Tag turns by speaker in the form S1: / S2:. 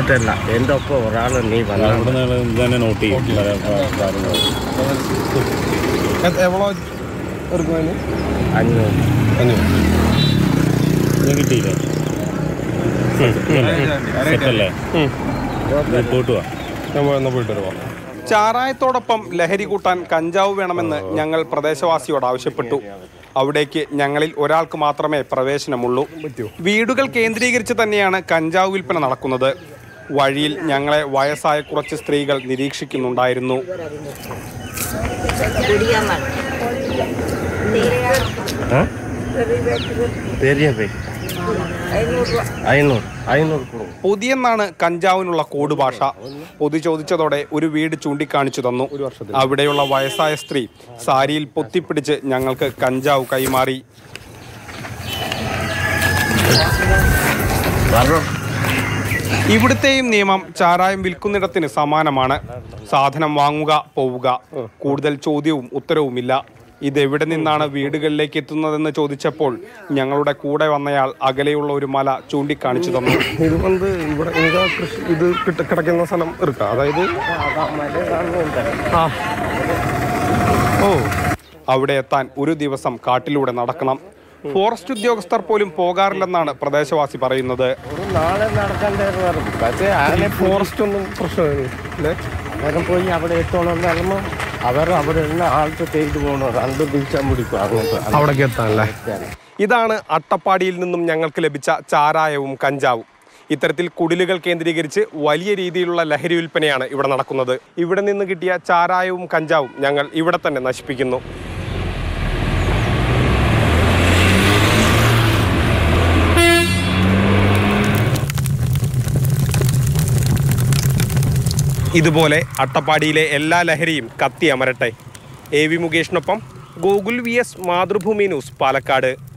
S1: പറഞ്ഞിട്ടല്ല എൻ്റെ ഒപ്പം ഒരാൾ നീ വന്നാൽ
S2: ഇവിടെ നിന്ന് ഇത് തന്നെ നോട്ട് ചെയ്യും പല പ- കാര്യങ്ങൾ
S3: എവ്വളോ എടുക്കുന്നതിന്
S1: അഞ്ഞൂറ്
S3: അഞ്ഞൂറ്
S2: ഇത് കിട്ടിയില്ലേ സെറ്റല്ലേ പോയിട്ട് വാ
S3: ഞാൻ എന്നാൽ പോയിട്ട് വരുവാ
S4: ചാരായത്തോടൊപ്പം ലഹരി കൂട്ടാൻ കഞ്ചാവ് വേണമെന്ന് ഞങ്ങൾ പ്രദേശവാസിയോട് ആവശ്യപ്പെട്ടു അവിടേക്ക് ഞങ്ങളിൽ ഒരാൾക്ക് മാത്രമേ പ്രവേശനമുള്ളൂ വീടുകൾ കേന്ദ്രീകരിച്ച് തന്നെയാണ് കഞ്ചാവ് വിൽപ്പന നടക്കുന്നത് വഴിയിൽ ഞങ്ങളെ വയസ്സായ കുറച്ച് സ്ത്രീകൾ നിരീക്ഷിക്കുന്നുണ്ടായിരുന്നു
S1: பெரிய பை ஐநூறு ஐநூறு கொடுங்க
S4: പൊതിയെന്നാണ് കഞ്ചാവിനുള്ള കോഡ് ഭാഷ പൊതി ചോദിച്ചതോടെ ഒരു വീട് ചൂണ്ടിക്കാണിച്ചു തന്നു അവിടെയുള്ള വയസ്സായ സ്ത്രീ സാരിയിൽ പൊത്തിപ്പിടിച്ച് ഞങ്ങൾക്ക് കഞ്ചാവ് കൈമാറി
S1: வர்றோம்
S4: ഇവിടുത്തെയും നിയമം ചാരായം വിൽക്കുന്നിടത്തിന് സമാനമാണ് സാധനം വാങ്ങുക പോവുക കൂടുതൽ ചോദ്യവും ഉത്തരവുമില്ല ഇതെവിടെ നിന്നാണ് വീടുകളിലേക്ക് എത്തുന്നതെന്ന് ചോദിച്ചപ്പോൾ ഞങ്ങളുടെ കൂടെ വന്നയാൾ അകലെയുള്ള ഒരു മല ചൂണ്ടിക്കാണിച്ചു തന്നു
S3: ഇത് വന്ന് ഇവിടെ എനിക്ക് കൃഷി ഇത് കിട്ട കിടക്കുന്ന സ്ഥലം എടുക്കാം അതായത് ആ
S4: ഓ അവിടെ എത്താൻ ഒരു ദിവസം കാട്ടിലൂടെ നടക്കണം ഫോറസ്റ്റ് ഉദ്യോഗസ്ഥർ പോലും പോകാറില്ലെന്നാണ് പ്രദേശവാസി പറയുന്നത്
S1: ஒரு நாளെ നടക്കണ്ടേന്ന് പറഞ്ഞു പക്ഷേ അങ്ങനെ
S3: ഫോറസ്റ്റ് ഒന്നും പ്രശ്നമില്ല അല്ലേ
S1: അവരും പോയി അവിടെ എത്തണമെന്ന് പറയുമ്പോൾ അവർ അവിടെ നിന്ന് ആൾക്ക് ചെയ്തു പോകണം രണ്ട് ദിവസം പിടിക്കും അങ്ങോട്ട്
S3: അവിടേക്ക് എത്താനല്ലേ
S4: ഇതാണ് അട്ടപ്പാടിയിൽ നിന്നും ഞങ്ങൾക്ക് ലഭിച്ച ചാരായവും കഞ്ചാവും ഇത്തരത്തിൽ കുടിലുകൾ കേന്ദ്രീകരിച്ച് വലിയ രീതിയിലുള്ള ലഹരി വിൽപ്പനയാണ് ഇവിടെ നടക്കുന്നത് ഇവിടെ നിന്ന് കിട്ടിയ ചാരായവും കഞ്ചാവും ഞങ്ങൾ ഇവിടെ തന്നെ നശിപ്പിക്കുന്നു ഇതുപോലെ അട്ടപ്പാടിയിലെ എല്ലാ ലഹരിയും കത്തി അമരട്ടെ എ വി മുകേഷിനൊപ്പം Gokul V S Mathrubhumi news Palakkad